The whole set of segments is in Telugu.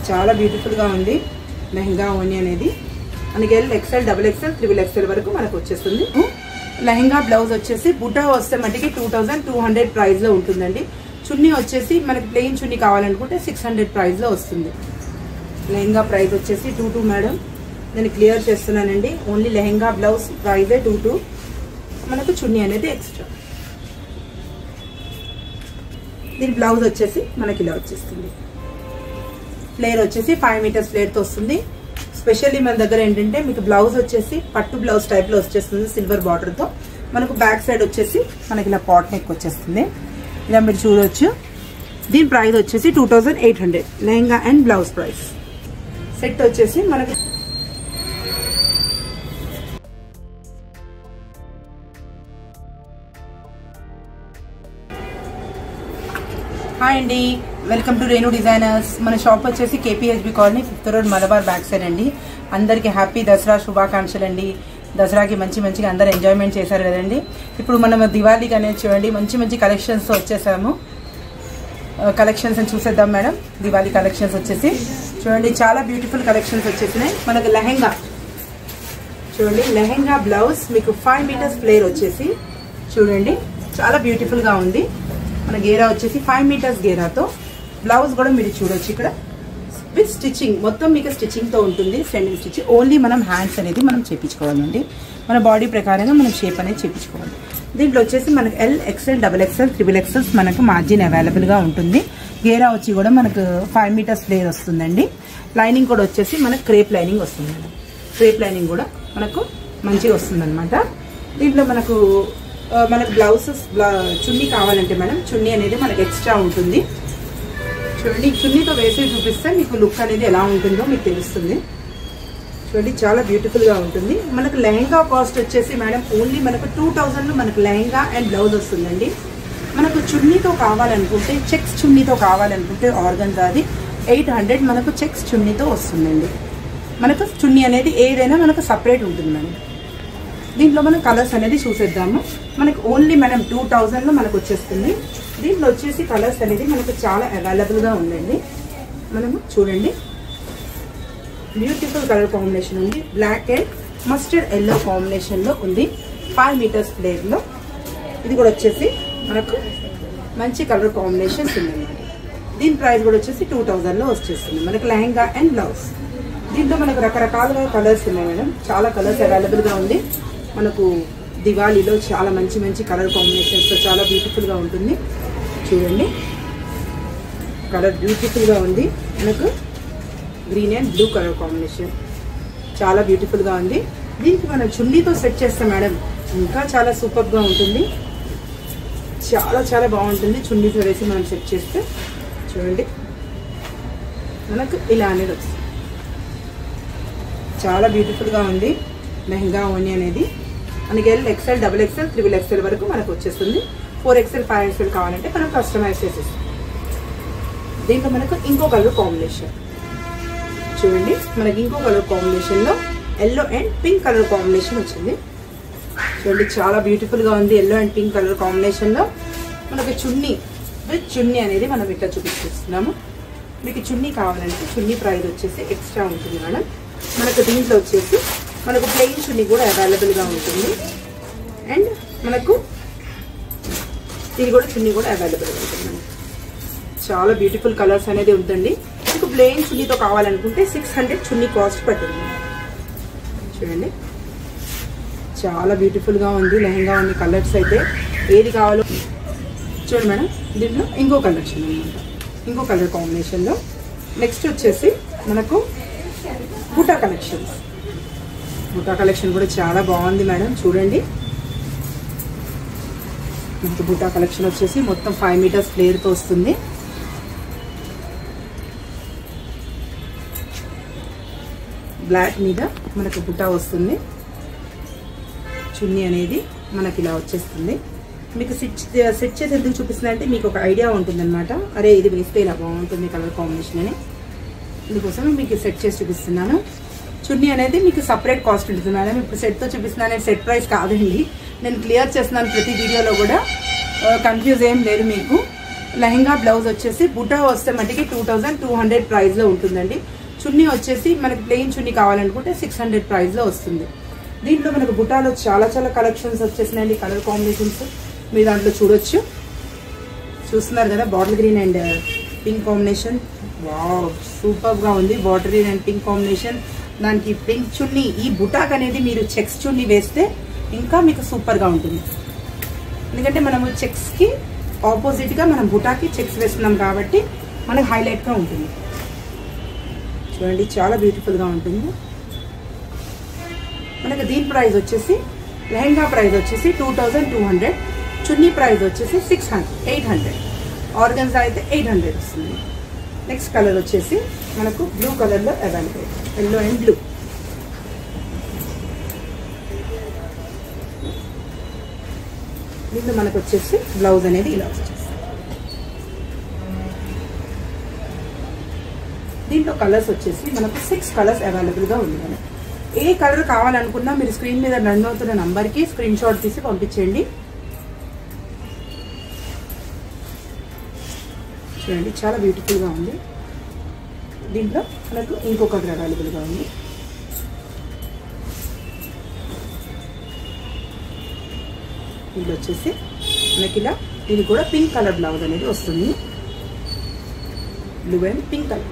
చాలా బ్యూటిఫుల్గా ఉంది లెహంగా ఓని అనేది మనకి L XL double XL triple XL వరకు మనకు వచ్చేస్తుంది లెహంగా బ్లౌజ్ వచ్చేసి బుటా వస్తే మటుకి టూ థౌజండ్ టూ హండ్రెడ్ ప్రైస్లో ఉంటుందండి చున్నీ వచ్చేసి మనకి ప్లెయిన్ చున్నీ కావాలనుకుంటే సిక్స్ హండ్రెడ్ ప్రైస్లో వస్తుంది లెహంగా ప్రైస్ వచ్చేసి టూ టూ మేడం నేను క్లియర్ చేస్తున్నానండి ఓన్లీ లెహంగా బ్లౌజ్ ప్రైజే టూ టూ మనకు చున్నీ అనేది ఎక్స్ట్రా దీని బ్లౌజ్ వచ్చేసి మనకి ఇలా వచ్చేస్తుంది ఫ్లేర్ వచ్చేసి ఫైవ్ మీటర్స్ ఫ్లేర్తో వస్తుంది స్పెషల్లీ మన దగ్గర ఏంటంటే మీకు బ్లౌజ్ వచ్చేసి పట్టు బ్లౌజ్ టైప్లో వచ్చేస్తుంది సిల్వర్ బార్డర్తో మనకు బ్యాక్ సైడ్ వచ్చేసి మనకి ఇలా పాట్ నెక్ వచ్చేస్తుంది ఇలా మీరు చూడవచ్చు దీని ప్రైస్ వచ్చేసి two thousand eight hundred lehenga and blouse price set వచ్చేసి మనకి హాయ్ అండి వెల్కమ్ టు రేణు డిజైనర్స్ మన షాప్ వచ్చేసి KPHB colony fifth road Malabar back side అండి అందరికీ హ్యాపీ దసరా శుభాకాంక్షలు అండి దసరాకి మంచి మంచిగా అందరు ఎంజాయ్మెంట్ చేశారు కదండి ఇప్పుడు మనం దివాళీకి అనేది చూడండి మంచి మంచి కలెక్షన్స్తో వచ్చేసాము కలెక్షన్స్ అని చూసేద్దాం మేడం దివాళీ కలెక్షన్స్ వచ్చేసి చూడండి చాలా బ్యూటిఫుల్ కలెక్షన్స్ వచ్చేసినాయి మనకు లెహెంగా చూడండి లెహెంగా బ్లౌజ్ మీకు ఫైవ్ మీటర్స్ ఫ్లేర్ వచ్చేసి చూడండి చాలా బ్యూటిఫుల్ గా ఉంది మన గేరా వచ్చేసి ఫైవ్ మీటర్స్ గేరాతో బ్లౌజ్ కూడా మీరు చూడొచ్చు ఇక్కడ విత్ స్టిచ్చింగ్ మొత్తం మీకు స్టిచ్చింగ్ తో ఉంటుంది సెండింగ్ స్టిచ్ ఓన్లీ మనం హ్యాండ్స్ అనేది మనం చేపించుకోవాలండి మన బాడీ ప్రకారంగా మనం షేప్ అనేది చేపించుకోవాలి దీంట్లో వచ్చేసి మనకు L XL double XL triple XLs మనకు మార్జిన్ అవైలబుల్ గా ఉంటుంది గేరా వచ్చి కూడా మనకు ఫైవ్ మీటర్స్ ఫ్లేర్ వస్తుందండి లైనింగ్ కూడా వచ్చేసి మనకు క్రేప్ లైనింగ్ వస్తుంది క్రేప్ లైనింగ్ కూడా మనకు మంచిగా వస్తుంది అనమాట దీంట్లో మనకు ఆ, మనకు బ్లౌజెస్ చున్నీ కావాలంటే మేడం చున్నీ అనేది మనకు ఎక్స్ట్రా ఉంటుంది చూడండి చున్నీతో వేసి చూపిస్తే మీకు లుక్ అనేది ఎలా ఉంటుందో మీకు తెలుస్తుంది చూడండి చాలా బ్యూటిఫుల్ గా ఉంటుంది మనకు లెహంగా కాస్ట్ వచ్చేసి మేడం ఓన్లీ మనకు టూ థౌజండ్ లో మనకు లెహంగా అండ్ బ్లౌజ్ వస్తుందండి మనకు చున్నీతో కావాలనుకుంటే చెక్స్ చున్నీతో కావాలనుకుంటే ఆర్గన్స్ అది ఎయిట్ హండ్రెడ్ మనకు చెక్స్ చున్నీతో వస్తుందండి మనకు చున్నీ అనేది ఏదైనా మనకు సపరేట్ ఉంటుంది మేడం దీంట్లో మనం కలర్స్ అనేది చూసేద్దాము మనకు ఓన్లీ మనం టూ థౌజండ్లో మనకు వచ్చేస్తుంది దీంట్లో వచ్చేసి కలర్స్ అనేది మనకు చాలా అవైలబుల్గా ఉందండి మనము చూడండి బ్యూటిఫుల్ కలర్ కాంబినేషన్ ఉంది బ్లాక్ అండ్ మస్టర్డ్ ఎల్లో కాంబినేషన్లో ఉంది ఫైవ్ మీటర్స్ ఫ్లేర్లో ఇది కూడా వచ్చేసి మనకు మంచి కలర్ కాంబినేషన్స్ ఉందన్నమాట దీని ప్రైస్ కూడా వచ్చేసి టూ థౌజండ్లో వచ్చేస్తుంది మనకు లెహంగా అండ్ బ్లౌజ్ దీంట్లో మనకు రకరకాలుగా కలర్స్ ఉన్నాయి మేడం చాలా కలర్స్ అవైలబుల్గా ఉంది మనకు దివాళీలో చాలా మంచి మంచి కలర్ కాంబినేషన్స్తో చాలా బ్యూటిఫుల్గా ఉంటుంది చూడండి కలర్ బ్యూటిఫుల్గా ఉంది మనకు green and blue colour combination చాలా బ్యూటిఫుల్గా ఉంది దీనికి మనం చున్నీతో సెట్ చేస్తాం మేడం ఇంకా చాలా సూపర్గా ఉంటుంది చాలా చాలా బాగుంటుంది చున్నీతో వేసి మనం సెట్ చేస్తే చూడండి మనకు ఇలా అనేది వస్తుంది చాలా బ్యూటిఫుల్గా ఉంది లెహంగా ఓని అనేది మనకి L XL double XL triple XL వరకు మనకు వచ్చేస్తుంది ఫోర్ ఎక్స్ఎల్ ఫైవ్ ఎక్స్ఎల్ కావాలంటే మనం కస్టమైజ్ చేసేస్తాం దీంట్లో మనకు ఇంకో కలర్ కాంబినేషన్ చూడండి మనకి ఇంకో కలర్ కాంబినేషన్లో yellow and pink colour combination వచ్చింది చూడండి చాలా బ్యూటిఫుల్గా ఉంది ఎల్లో అండ్ పింక్ కలర్ కాంబినేషన్లో మనకి చున్నీ విత్ చున్నీ అనేది మనం ఇట్లా చూపిస్తున్నాము మీకు చున్నీ కావాలంటే చున్నీ ప్రైస్ వచ్చేసి ఎక్స్ట్రా ఉంటుంది మేడం మనకు దీంట్లో వచ్చేసి మనకు ప్లెయిన్ చున్నీ కూడా అవైలబుల్గా ఉంటుంది అండ్ మనకు ఇది కూడా చున్నీ కూడా అవైలబుల్గా ఉంటుంది మనకి చాలా బ్యూటిఫుల్ కలర్స్ అనేది ఉంటుంది మీకు ప్లెయిన్ చున్నీతో కావాలనుకుంటే సిక్స్ హండ్రెడ్ చున్నీ కాస్ట్ పడుతుంది చూడండి చాలా బ్యూటిఫుల్గా ఉంది లెహంగా ఉంది కలర్స్ అయితే ఏది కావాలో చూడండి మేడం దీంట్లో ఇంకో కలెక్షన్ అనమాట ఇంకో కలర్ కాంబినేషన్లో నెక్స్ట్ వచ్చేసి మనకు బుటా కలెక్షన్స్ బుటా కలెక్షన్ కూడా చాలా బాగుంది మేడం చూడండి మనకు బుటా కలెక్షన్ వచ్చేసి మొత్తం ఫైవ్ మీటర్స్ ఫ్లేర్తో వస్తుంది బ్లాక్ మీద మనకు బుటా వస్తుంది చున్నీ అనేది మనకి ఇలా వచ్చేస్తుంది మీకు సెట్ సెట్ చేసి ఎందుకు చూపిస్తున్నా అంటే మీకు ఒక ఐడియా ఉంటుందన్నమాట అరే ఇది వేస్తే ఇలా బాగుంటుంది కలర్ కాంబినేషన్ అని ఇందుకోసం మీకు సెట్ చేసి చూపిస్తున్నాను చున్నీ అనేది మీకు సపరేట్ కాస్ట్ ఉంటుంది మేడం ఇప్పుడు సెట్తో చూపిస్తున్నాను సెట్ ప్రైస్ కాదండి నేను క్లియర్ చేస్తున్నాను ప్రతి వీడియోలో కూడా కన్ఫ్యూజ్ ఏం లేదు మీకు లెహంగా బ్లౌజ్ వచ్చేసి బుటా వస్తే మటుకి టూ థౌజండ్ టూ హండ్రెడ్ ప్రైస్లో ఉంటుందండి చున్నీ వచ్చేసి మనకి ప్లెయిన్ చున్నీ కావాలనుకుంటే సిక్స్ హండ్రెడ్ ప్రైస్లో వస్తుంది దీంట్లో మనకు బుటాలో చాలా చాలా కలెక్షన్స్ వచ్చేసినాయండి కలర్ కాంబినేషన్స్ మీరు దాంట్లో చూడొచ్చు చూస్తున్నారు కదా bottle green and pink combination wow super గా ఉంది bottle green and pink combination దానికి పింక్ చున్నీ ఈ బుటాక్ అనేది మీరు చెక్స్ చున్నీ వేస్తే ఇంకా మీకు సూపర్ గా ఉంటుంది ఎందుకంటే మనము చెక్స్ కి ఆపోజిట్ గా మనం బుటాకి చెక్స్ వేస్తున్నాం కాబట్టి మనకు హైలైట్ గా ఉంటుంది చూడండి చాలా బ్యూటిఫుల్ గా ఉంటుంది మనకు దీని ప్రైస్ వచ్చేసి లెహంగా ప్రైస్ వచ్చేసి two thousand two hundred chunni price వచ్చేసి six hundred eight hundred organza అయితే ఎయిట్ హండ్రెడ్ వస్తుంది నెక్స్ట్ కలర్ వచ్చేసి మనకు బ్లూ కలర్లో అవైలబుల్ ఎల్లో అండ్ బ్లూ దీంట్లో మనకు వచ్చేసి బ్లౌజ్ అనేది ఇలా వచ్చేసి దీంట్లో కలర్స్ వచ్చేసి మనకు సిక్స్ కలర్స్ అవైలబుల్గా ఉంది మనకి ఏ కలర్ కావాలనుకున్నా మీరు స్క్రీన్ మీద రన్ అవుతున్న నంబర్కి స్క్రీన్ షాట్ తీసి పంపించండి చూడండి చాలా బ్యూటిఫుల్గా ఉంది దీంట్లో మనకు ఇంకో కలర్ అవైలబుల్గా ఉంది దీంట్లో వచ్చేసి మనకి ఇలా దీనికి కూడా పింక్ కలర్ బ్లౌజ్ అనేది వస్తుంది blue and pink colour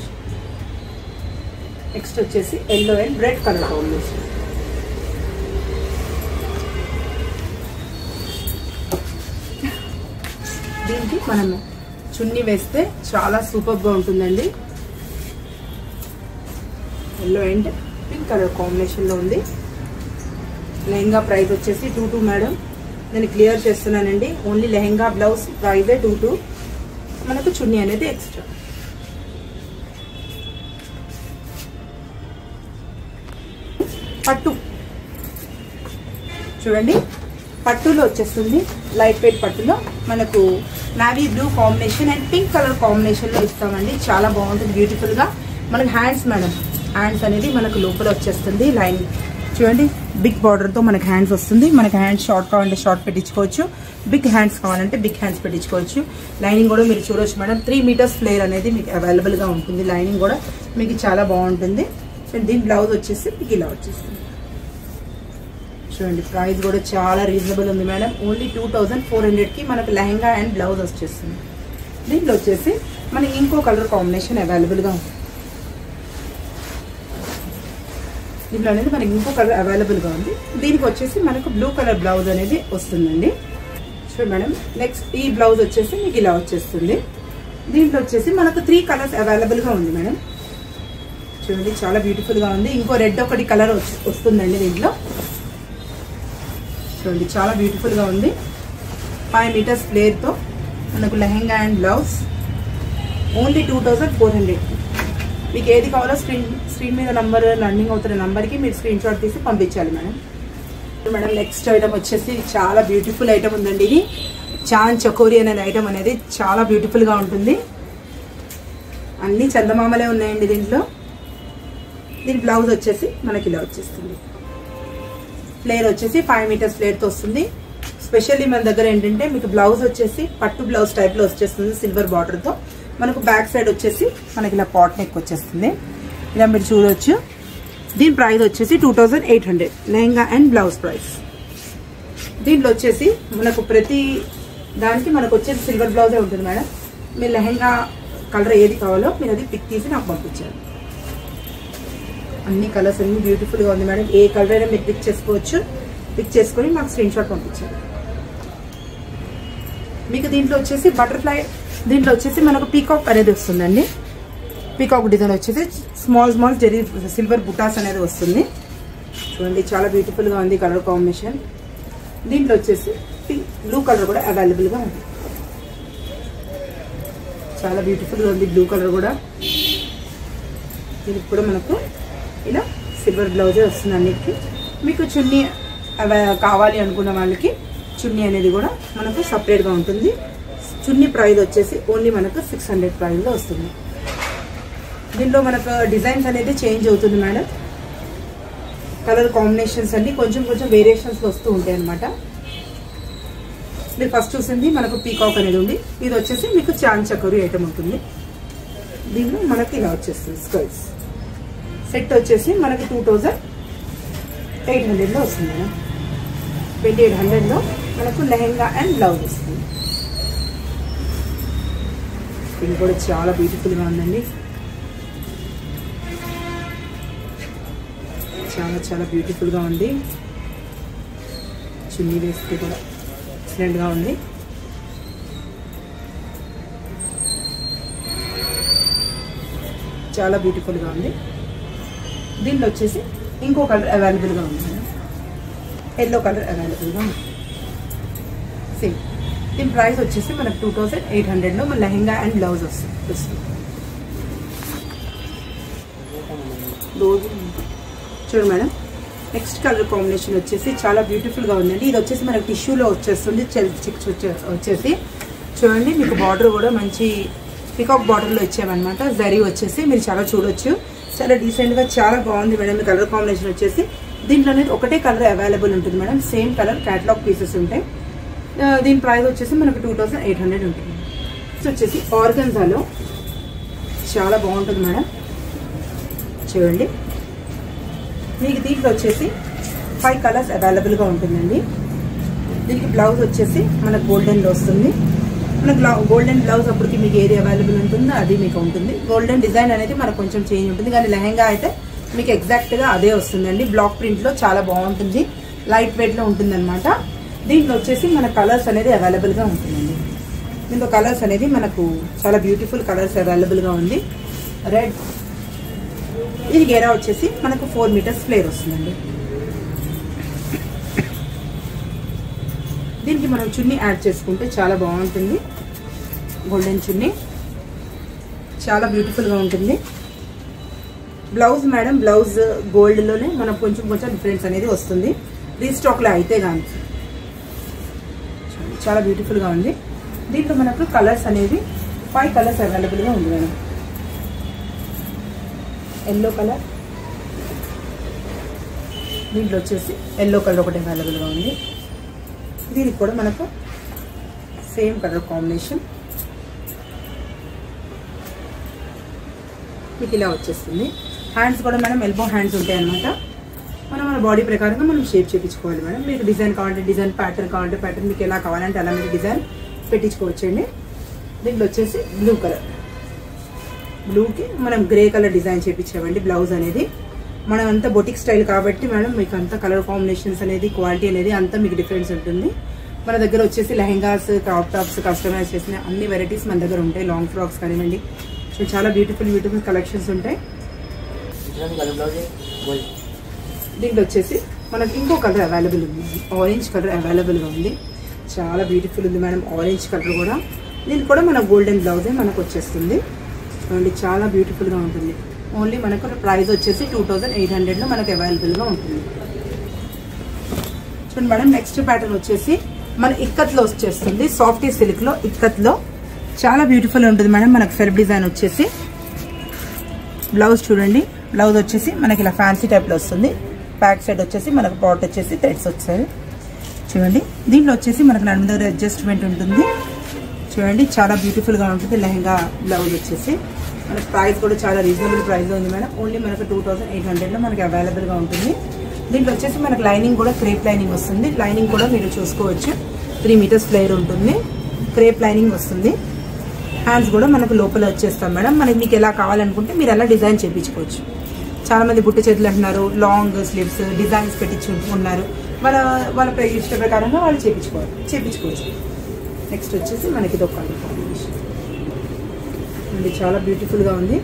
next వచ్చేసి yellow and red colour combination దీనికి మనము చున్నీ వేస్తే చాలా సూపర్గా ఉంటుందండి ఎల్లో అండ్ పింక్ కలర్ కాంబినేషన్లో ఉంది లెహంగా ప్రైస్ వచ్చేసి టూ టూ మేడం నేను క్లియర్ చేస్తున్నానండి ఓన్లీ లెహంగా బ్లౌజ్ ప్రైజే టూ టూ మనకు చున్నీ అనేది ఎక్స్ట్రా పట్టు చూడండి పట్టులో వచ్చేస్తుంది లైట్ వెయిట్ పట్టులో మనకు navy blue combination and pink colour కాంబినేషన్లో ఇస్తామండి చాలా బాగుంటుంది బ్యూటిఫుల్గా మనకి హ్యాండ్స్ మేడం హ్యాండ్స్ అనేది మనకు లోపల వచ్చేస్తుంది లైన్ చూడండి బిగ్ బార్డర్తో మనకి హ్యాండ్స్ వస్తుంది మనకి హ్యాండ్స్ షార్ట్ కావాలంటే షార్ట్ పెట్టించుకోవచ్చు బిగ్ హ్యాండ్స్ కావాలంటే బిగ్ హ్యాండ్స్ పెట్టించుకోవచ్చు లైనింగ్ కూడా మీరు చూడొచ్చు మేడం త్రీ మీటర్స్ ఫ్లేర్ అనేది మీకు అవైలబుల్గా ఉంటుంది లైనింగ్ కూడా మీకు చాలా బాగుంటుంది సో దీని బ్లౌజ్ వచ్చేసి మీకు ఇలా వచ్చేస్తుంది చూడండి ప్రైస్ కూడా చాలా రీజనబుల్ ఉంది madam only two thousand four హండ్రెడ్కి మనకు లెహంగా అండ్ బ్లౌజ్ వచ్చేస్తుంది దీంట్లో వచ్చేసి మనకి ఇంకో కలర్ కాంబినేషన్ అవైలబుల్గా ఉంది దీంట్లో అనేది మనకి ఇంకో కలర్ అవైలబుల్గా ఉంది దీనికి వచ్చేసి మనకు బ్లూ కలర్ బ్లౌజ్ అనేది వస్తుందండి చూడండి మేడం నెక్స్ట్ ఈ బ్లౌజ్ వచ్చేసి మీకు ఇలా వచ్చేస్తుంది దీంట్లో వచ్చేసి మనకు త్రీ కలర్స్ అవైలబుల్గా ఉంది మేడం చూడండి చాలా బ్యూటిఫుల్గా ఉంది ఇంకో రెడ్ ఒకటి కలర్ వస్తుందండి దీంట్లో చూడండి చాలా బ్యూటిఫుల్గా ఉంది ఫైవ్ మీటర్స్ ప్లేర్తో మనకు lehenga and blouse only two thousand four hundred మీకు ఏది కావాలో స్క్రీన్ స్క్రీన్ మీద నంబర్ రన్నింగ్ అవుతున్న నంబర్కి మీరు స్క్రీన్ షాట్ తీసి పంపించాలి మేడం మేడం నెక్స్ట్ ఐటమ్ వచ్చేసి చాలా బ్యూటిఫుల్ ఐటమ్ ఉందండి ఇది చాన్ చకోరి అనే ఐటమ్ అనేది చాలా బ్యూటిఫుల్గా ఉంటుంది అన్ని చందమామలే ఉన్నాయండి దీంట్లో దీని బ్లౌజ్ వచ్చేసి మనకి ఇలా వచ్చేస్తుంది ఫ్లేర్ వచ్చేసి ఫైవ్ మీటర్స్ ఫ్లేర్తో వస్తుంది స్పెషల్లీ మన దగ్గర ఏంటంటే మీకు బ్లౌజ్ వచ్చేసి పట్టు బ్లౌజ్ టైప్లో వచ్చేస్తుంది సిల్వర్ బార్డర్తో మనకు బ్యాక్ సైడ్ వచ్చేసి మనకి ఇలా పాట్ నెక్ వచ్చేస్తుంది ఇలా మీరు చూడవచ్చు దీని ప్రైస్ వచ్చేసి two thousand eight hundred lehenga and blouse price దీంట్లో వచ్చేసి మనకు ప్రతి దానికి మనకు వచ్చేసి సిల్వర్ బ్లౌజే ఉంటుంది మేడం మీరు లెహంగా కలర్ ఏది కావాలో మీరు అది పిక్ తీసి నాకు పంపించాలి అన్ని కలర్స్ అన్ని బ్యూటిఫుల్గా ఉంది మేడం ఏ కలర్ అయినా మీరు పిక్ చేసుకోవచ్చు పిక్ చేసుకొని మాకు స్క్రీన్ షాట్ పంపించాలి మీకు దీంట్లో వచ్చేసి బటర్ఫ్లై దీంట్లో వచ్చేసి మనకు పీకాక్ అనేది వస్తుందండి పీకాక్ డిజైన్ వచ్చేసి స్మాల్ స్మాల్ జెరీ సిల్వర్ బుటాస్ అనేది వస్తుంది చూడండి చాలా బ్యూటిఫుల్గా ఉంది కలర్ కాంబినేషన్ దీంట్లో వచ్చేసి పింక్ బ్లూ కలర్ కూడా అవైలబుల్గా ఉంది చాలా బ్యూటిఫుల్గా ఉంది బ్లూ కలర్ కూడా దీనికి కూడా మనకు ఇలా సిల్వర్ బ్లౌజే వస్తుంది అన్నిటికి మీకు చున్నీ అవ- కావాలి అనుకున్న వాళ్ళకి చున్నీ అనేది కూడా మనకు సపరేట్గా ఉంటుంది చున్నీ ప్రైస్ వచ్చేసి ఓన్లీ మనకు సిక్స్ హండ్రెడ్ ప్రైస్లో వస్తుంది దీంట్లో మనకు డిజైన్స్ అనేది చేంజ్ అవుతుంది మేడం కలర్ కాంబినేషన్స్ అన్ని కొంచెం కొంచెం వేరియేషన్స్ వస్తూ ఉంటాయి అనమాట మీరు ఫస్ట్ చూసింది మనకు పీకాక్ అనేది ఉంది ఇది వచ్చేసి మీకు చాన్ చకరి ఐటమ్ ఉంటుంది దీనిలో మనకి ఇలా వచ్చేస్తుంది స్కర్ట్స్ సెట్ వచ్చేసి మనకి టూ థౌజండ్ ఎయిట్ హండ్రెడ్లో వస్తుంది మేడం ట్వంటీ ఎయిట్ హండ్రెడ్లో మనకు లెహెంగా అండ్ బ్లౌజ్ వస్తుంది ఇది కూడా చాలా బ్యూటిఫుల్గా ఉందండి చాలా చాలా బ్యూటిఫుల్గా ఉంది చున్నీ వేస్తే కూడా ఎక్సలెంట్గా ఉంది చాలా బ్యూటిఫుల్గా ఉంది దీనిలో వచ్చేసి ఇంకో కలర్ అవైలబుల్గా ఉంది ఎల్లో కలర్ అవైలబుల్గా ఉంది సేమ్ దీని ప్రైస్ వచ్చేసి మనకు టూ థౌసండ్ ఎయిట్ హండ్రెడ్లో మన లెహెంగా అండ్ బ్లౌజ్ వస్తుంది వస్తుంది రోజు చూడు మేడం నెక్స్ట్ కలర్ కాంబినేషన్ వచ్చేసి చాలా బ్యూటిఫుల్గా ఉందండి ఇది వచ్చేసి మనకి టిష్యూలో వచ్చేస్తుంది చిక్స్ వచ్చేసి చూడండి మీకు బార్డర్ కూడా మంచి పికాక్ బార్డర్లో ఇచ్చామన్నమాట జరీ వచ్చేసి మీరు చాలా చూడొచ్చు చాలా డీసెంట్గా చాలా బాగుంది మేడం ఈ కలర్ కాంబినేషన్ వచ్చేసి దీంట్లోనే ఒకటే కలర్ అవైలబుల్ ఉంటుంది madam same colour catalogue pieces ఉంటాయి ఆ, దీని ప్రైస్ వచ్చేసి మనకు టూ థౌసండ్ ఎయిట్ హండ్రెడ్ ఉంటుంది నెక్స్ట్ వచ్చేసి ఆర్గన్జాలో చాలా బాగుంటుంది మేడం చూడండి మీకు దీంట్లో వచ్చేసి ఫైవ్ కలర్స్ అవైలబుల్గా ఉంటుందండి దీనికి బ్లౌజ్ వచ్చేసి మనకు గోల్డెన్లో వస్తుంది మనకు గోల్డెన్ బ్లౌజ్ అప్పటికి మీకు ఏది అవైలబుల్ ఉంటుందో అది మీకు ఉంటుంది గోల్డెన్ డిజైన్ అనేది మనకు కొంచెం చేంజ్ ఉంటుంది కానీ లెహెంగా అయితే మీకు ఎగ్జాక్ట్గా అదే వస్తుందండి బ్లాక్ ప్రింట్లో చాలా బాగుంటుంది లైట్ వెయిట్లో ఉంటుంది అనమాట దీంట్లో వచ్చేసి మన కలర్స్ అనేది అవైలబుల్గా ఉంటుందండి దీంట్లో కలర్స్ అనేది మనకు చాలా బ్యూటిఫుల్ కలర్స్ అవైలబుల్గా ఉంది రెడ్ ఇది గేరా వచ్చేసి మనకు ఫోర్ మీటర్స్ ఫ్లేర్ వస్తుందండి దీనికి మనం చున్నీ యాడ్ చేసుకుంటే చాలా బాగుంటుంది గోల్డెన్ చున్నీ చాలా బ్యూటిఫుల్గా ఉంటుంది బ్లౌజ్ మేడం బ్లౌజ్ గోల్డ్లోనే మనకు కొంచెం కొంచెం డిఫరెన్స్ అనేది వస్తుంది రీస్టాక్లో అయితే కానీ చాలా బ్యూటిఫుల్గా ఉంది దీంట్లో మనకు కలర్స్ అనేవి ఫైవ్ కలర్స్ అవైలబుల్గా ఉంది మేడం ఎల్లో కలర్ దీంట్లో వచ్చేసి ఎల్లో కలర్ ఒకటి అవైలబుల్గా ఉంది దీనికి కూడా మనకు సేమ్ కలర్ కాంబినేషన్ మీకు ఇలా వచ్చేస్తుంది హ్యాండ్స్ కూడా మేడం ఎల్బో హ్యాండ్స్ ఉంటాయి అన్నమాట మనం మన బాడీ ప్రకారంగా మనం షేప్ చేయించుకోవాలి మేడం మీకు డిజైన్ కావాలంటే డిజైన్ ప్యాటర్న్ కావాలంటే ప్యాటర్న్ మీకు ఎలా కావాలంటే అలా మీరు డిజైన్ పెట్టించుకోవచ్చండి దీంట్లో వచ్చేసి బ్లూ కలర్ బ్లూకి మనం గ్రే కలర్ డిజైన్ చేయించామండి బ్లౌజ్ అనేది మనం అంతా బొటిక్ స్టైల్ కాబట్టి మేడం మీకు అంత కలర్ కాంబినేషన్స్ అనేది క్వాలిటీ అనేది అంతా మీకు డిఫరెన్స్ ఉంటుంది మన దగ్గర వచ్చేసి లెహెంగాస్ క్రాప్ టాప్స్ కస్టమైజ్ చేసిన అన్ని వెరైటీస్ మన దగ్గర ఉంటాయి లాంగ్ ఫ్రాక్స్ కానివ్వండి సో చాలా బ్యూటిఫుల్ బ్యూటిఫుల్ కలెక్షన్స్ ఉంటాయి దీంట్లో వచ్చేసి మనకి ఇంకో కలర్ అవైలబుల్ ఉంది ఆరెంజ్ కలర్ అవైలబుల్గా ఉంది చాలా బ్యూటిఫుల్ ఉంది మేడం ఆరెంజ్ కలర్ కూడా దీనికి కూడా మన గోల్డెన్ బ్లౌజే మనకు వచ్చేస్తుంది చూడండి చాలా బ్యూటిఫుల్గా ఉంటుంది ఓన్లీ మనకు ప్రైస్ వచ్చేసి టూ థౌజండ్ ఎయిట్ హండ్రెడ్లో మనకు అవైలబుల్గా ఉంటుంది చూడండి మేడం నెక్స్ట్ ప్యాటర్న్ వచ్చేసి మన ఇక్కత్లో వచ్చేస్తుంది సాఫ్టీ సిల్క్లో ఇక్కత్లో చాలా బ్యూటిఫుల్ ఉంటుంది మేడం మనకు సెల్ఫ్ డిజైన్ వచ్చేసి బ్లౌజ్ చూడండి బ్లౌజ్ వచ్చేసి మనకి ఇలా ఫ్యాన్సీ టైప్లో వస్తుంది బ్యాక్ సైడ్ వచ్చేసి మనకు పాట్ వచ్చేసి థ్రెడ్స్ వచ్చాయి చూడండి దీంట్లో వచ్చేసి మనకు నడుము దగ్గర అడ్జస్ట్మెంట్ ఉంటుంది చూడండి చాలా బ్యూటిఫుల్గా ఉంటుంది లెహంగా బ్లౌజ్ వచ్చేసి మనకి ప్రైస్ కూడా చాలా రీజనబుల్ ప్రైస్ ఉంది మేడం ఓన్లీ మనకు టూ థౌసండ్ ఎయిట్ హండ్రెడ్లో మనకి అవైలబుల్గా ఉంటుంది దీంట్లో వచ్చేసి మనకు లైనింగ్ కూడా క్రేప్ లైనింగ్ వస్తుంది లైనింగ్ కూడా మీరు చూసుకోవచ్చు త్రీ మీటర్స్ ఫ్లేర్ ఉంటుంది క్రేప్ లైనింగ్ వస్తుంది హ్యాండ్స్ కూడా మనకు లోపల వచ్చేస్తాం మేడం మనకి మీకు ఎలా కావాలనుకుంటే మీరు అలా డిజైన్ చేయించుకోవచ్చు చాలా మంది బుట్ట చేతులు అంటున్నారు లాంగ్ స్లీవ్స్ డిజైన్స్ పెట్టించుకుంటున్నారు వాళ్ళ వాళ్ళ ప్ర- ఇష్ట ప్రకారంగా వాళ్ళు చేయించుకోవాలి చేయించుకోవచ్చు నెక్స్ట్ వచ్చేసి మనకి ఇది ఒక కలర్ కాంబినేషన్ ఇది చాలా బ్యూటిఫుల్గా ఉంది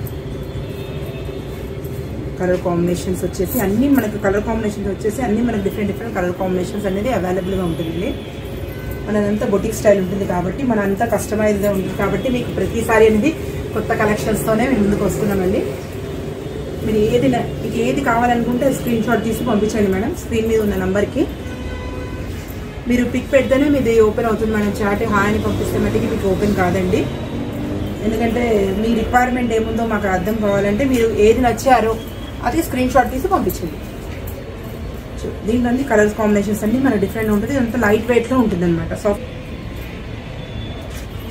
కలర్ కాంబినేషన్స్ వచ్చేసి అన్ని మనకు కలర్ కాంబినేషన్స్ వచ్చేసి అన్ని మనకు డిఫరెంట్ డిఫరెంట్ కలర్ కాంబినేషన్స్ అనేది అవైలబుల్గా ఉంటుంది మనదంతా బొటిక్ స్టైల్ ఉంటుంది కాబట్టి మన అంతా కస్టమైజ్గా ఉంటుంది కాబట్టి మీకు ప్రతిసారి అనేది కొత్త కలెక్షన్స్తోనే మేము ముందుకు వస్తున్నామండి మీరు ఏది న- మీకు ఏది కావాలనుకుంటే స్క్రీన్ షాట్ తీసి పంపించండి మేడం స్క్రీన్ మీద ఉన్న నంబర్కి మీరు పిక్ పెడితేనే మీది ఓపెన్ అవుతుంది మేడం చాట్ హాయ్ అని పంపిస్తే మటుకి మీకు ఓపెన్ కాదండి ఎందుకంటే మీ రిక్వైర్మెంట్ ఏముందో మాకు అర్థం కావాలంటే మీరు ఏది నచ్చారో అది స్క్రీన్ షాట్ తీసి పంపించండి సో దీంట్లో అన్ని కలర్స్ కాంబినేషన్స్ అన్ని మన డిఫరెంట్ ఉంటుంది ఇదంతా లైట్ వెయిట్లో ఉంటుంది అనమాట సాఫ్ట్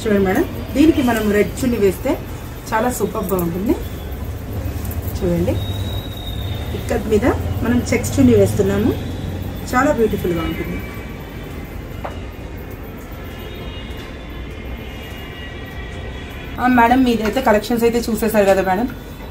చూడండి మేడం దీనికి మనం రెడ్ చున్ని వేస్తే చాలా సూపర్గా ఉంటుంది చూడండి ఇక్కడ మీద మనం చెక్స్ చున్ని వేస్తున్నాము చాలా బ్యూటిఫుల్గా ఉంటుంది ఆ, మేడం మీదైతే కలెక్షన్స్ అయితే చూసేశారు కదా మేడం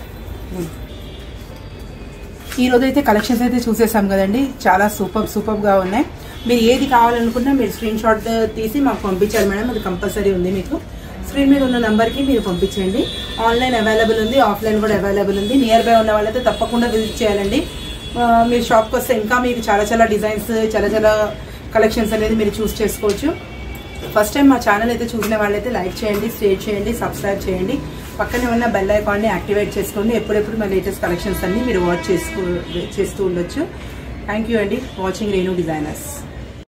ఈ రోజు అయితే కలెక్షన్స్ అయితే చూసేసాం కదండి చాలా సూపర్ సూపర్గా ఉన్నాయి మీరు ఏది కావాలనుకున్నా మీరు స్క్రీన్ షాట్ తీసి మాకు పంపించాలి మేడం అది కంపల్సరీ ఉంది మీకు స్క్రీన్ మీద ఉన్న నెంబర్కి మీరు పంపించండి ఆన్లైన్ అవైలబుల్ ఉంది ఆఫ్లైన్ కూడా అవైలబుల్ ఉంది నియర్ బై ఉన్న వాళ్ళైతే తప్పకుండా విజిట్ చేయాలండి ఆ, మీరు షాప్కి వస్తే ఇంకా మీకు చాలా చాలా డిజైన్స్ చాలా చాలా కలెక్షన్స్ అనేది మీరు చూస్ చేసుకోవచ్చు ఫస్ట్ టైం మా ఛానల్ అయితే చూసిన వాళ్ళైతే లైక్ చేయండి షేర్ చేయండి సబ్స్క్రైబ్ చేయండి పక్కనే ఉన్న బెల్ ఐకాన్ని యాక్టివేట్ చేసుకోండి ఎప్పుడెప్పుడు మా లేటెస్ట్ కలెక్షన్స్ అన్ని మీరు వాచ్ చేసుకో చేస్తూ ఉండొచ్చు థ్యాంక్ యూ అండి వాచింగ్ రేణు డిజైనర్స్